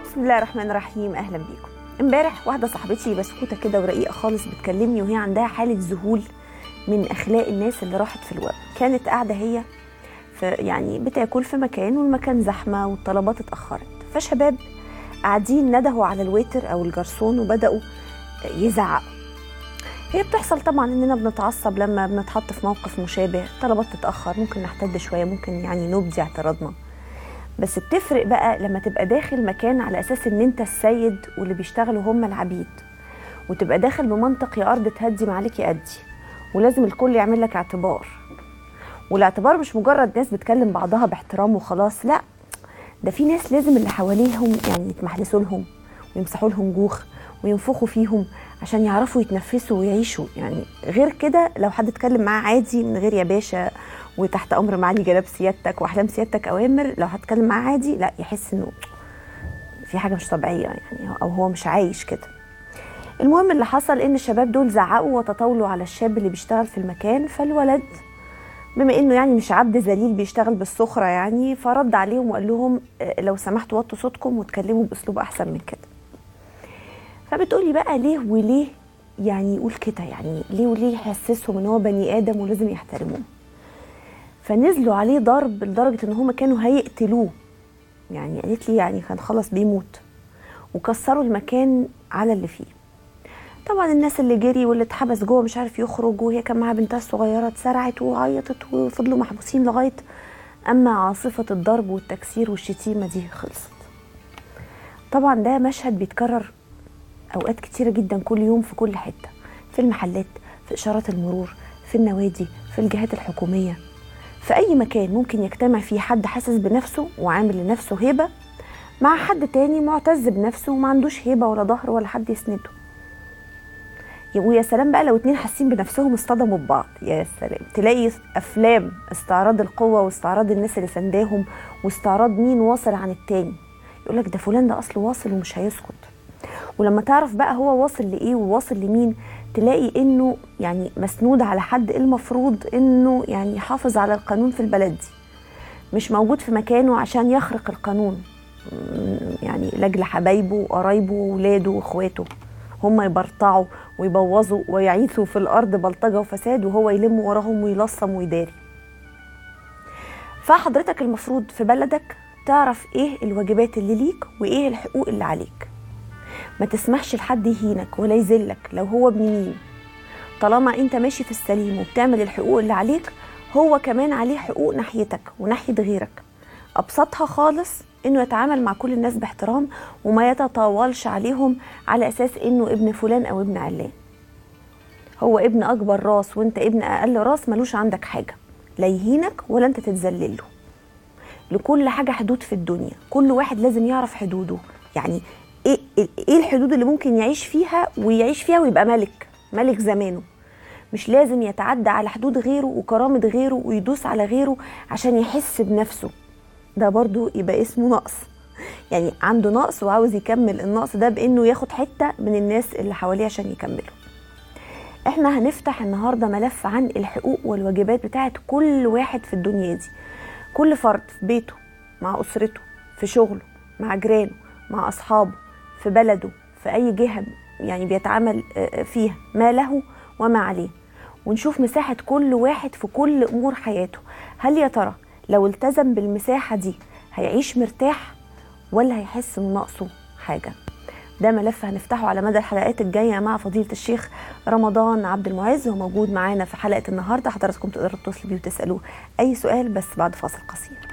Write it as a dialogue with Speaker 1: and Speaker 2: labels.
Speaker 1: بسم الله الرحمن الرحيم اهلا بيكم امبارح واحده صاحبتي بسكوته كده ورقيقه خالص بتكلمني وهي عندها حاله ذهول من اخلاق الناس اللي راحت في الوقت كانت قاعده هي في يعني بتاكل في مكان والمكان زحمه والطلبات اتاخرت فشباب قاعدين ندهوا على الويتر او الجرسون وبداوا يزعقوا هي بتحصل طبعا اننا بنتعصب لما بنتحط في موقف مشابه طلبات تتاخر ممكن نحتد شويه ممكن يعني نبدي اعتراضنا بس بتفرق بقى لما تبقى داخل مكان على اساس ان انت السيد واللي بيشتغلوا هم العبيد وتبقى داخل بمنطق يا ارض تهدي ما عليك ادي ولازم الكل يعمل لك اعتبار والاعتبار مش مجرد ناس بتكلم بعضها باحترام وخلاص لا ده في ناس لازم اللي حواليهم يعني يتمحلسوا لهم ويمسحوا لهم جوخ وينفخوا فيهم عشان يعرفوا يتنفسوا ويعيشوا يعني غير كده لو حد اتكلم معاه عادي من غير يا باشا وتحت امر معالي جناب سيادتك واحلام سيادتك اوامر لو هتكلم معاه عادي لا يحس انه في حاجه مش طبيعيه يعني او هو مش عايش كده المهم اللي حصل ان الشباب دول زعقوا وتطاولوا على الشاب اللي بيشتغل في المكان فالولد بما انه يعني مش عبد ذليل بيشتغل بالسخره يعني فرد عليهم وقال لهم لو سمحتوا وطوا صوتكم واتكلموا باسلوب احسن من كده فبتقولي بقى ليه وليه يعني يقول كده يعني ليه وليه يحسسهم ان هو بني ادم ولازم يحترموه فنزلوا عليه ضرب لدرجه ان هم كانوا هيقتلوه يعني قالت لي يعني كان خلاص بيموت وكسروا المكان على اللي فيه طبعا الناس اللي جري واللي اتحبس جوه مش عارف يخرج وهي كان معاها بنتها الصغيره اتسرعت وعيطت وفضلوا محبوسين لغايه اما عاصفه الضرب والتكسير والشتيمه دي خلصت طبعا ده مشهد بيتكرر اوقات كتيره جدا كل يوم في كل حته في المحلات في اشارات المرور في النوادي في الجهات الحكوميه في اي مكان ممكن يجتمع فيه حد حاسس بنفسه وعامل لنفسه هيبه مع حد تاني معتز بنفسه وما عندوش هيبه ولا ظهر ولا حد يسنده ويا سلام بقى لو اتنين حاسين بنفسهم اصطدموا ببعض يا سلام تلاقي افلام استعراض القوه واستعراض الناس اللي سنداهم واستعراض مين واصل عن التاني يقول لك ده فلان ده اصله واصل ومش هيسكت ولما تعرف بقى هو واصل لايه وواصل لمين تلاقي انه يعني مسنود على حد المفروض انه يعني يحافظ على القانون في البلد دي مش موجود في مكانه عشان يخرق القانون يعني لاجل حبايبه وقرايبه واولاده واخواته هم يبرطعوا ويبوظوا ويعيثوا في الارض بلطجه وفساد وهو يلم وراهم ويلصم ويداري فحضرتك المفروض في بلدك تعرف ايه الواجبات اللي ليك وايه الحقوق اللي عليك ما تسمحش لحد يهينك ولا يذلك لو هو ابن مين طالما انت ماشي في السليم وبتعمل الحقوق اللي عليك هو كمان عليه حقوق ناحيتك وناحيه غيرك ابسطها خالص انه يتعامل مع كل الناس باحترام وما يتطاولش عليهم على اساس انه ابن فلان او ابن علان هو ابن اكبر راس وانت ابن اقل راس ملوش عندك حاجه لا يهينك ولا انت تتذلل له لكل حاجه حدود في الدنيا كل واحد لازم يعرف حدوده يعني ايه ايه الحدود اللي ممكن يعيش فيها ويعيش فيها ويبقى ملك ملك زمانه مش لازم يتعدى على حدود غيره وكرامة غيره ويدوس على غيره عشان يحس بنفسه ده برضو يبقى اسمه نقص يعني عنده نقص وعاوز يكمل النقص ده بانه ياخد حتة من الناس اللي حواليه عشان يكمله احنا هنفتح النهاردة ملف عن الحقوق والواجبات بتاعت كل واحد في الدنيا دي كل فرد في بيته مع أسرته في شغله مع جيرانه مع أصحابه في بلده في أي جهة يعني بيتعامل فيها ما له وما عليه ونشوف مساحة كل واحد في كل أمور حياته هل يا ترى لو التزم بالمساحة دي هيعيش مرتاح ولا هيحس من ناقصه حاجة ده ملف هنفتحه على مدى الحلقات الجاية مع فضيلة الشيخ رمضان عبد المعز هو موجود معانا في حلقة النهاردة حضراتكم تقدروا تتصلوا بيه وتسألوه أي سؤال بس بعد فاصل قصير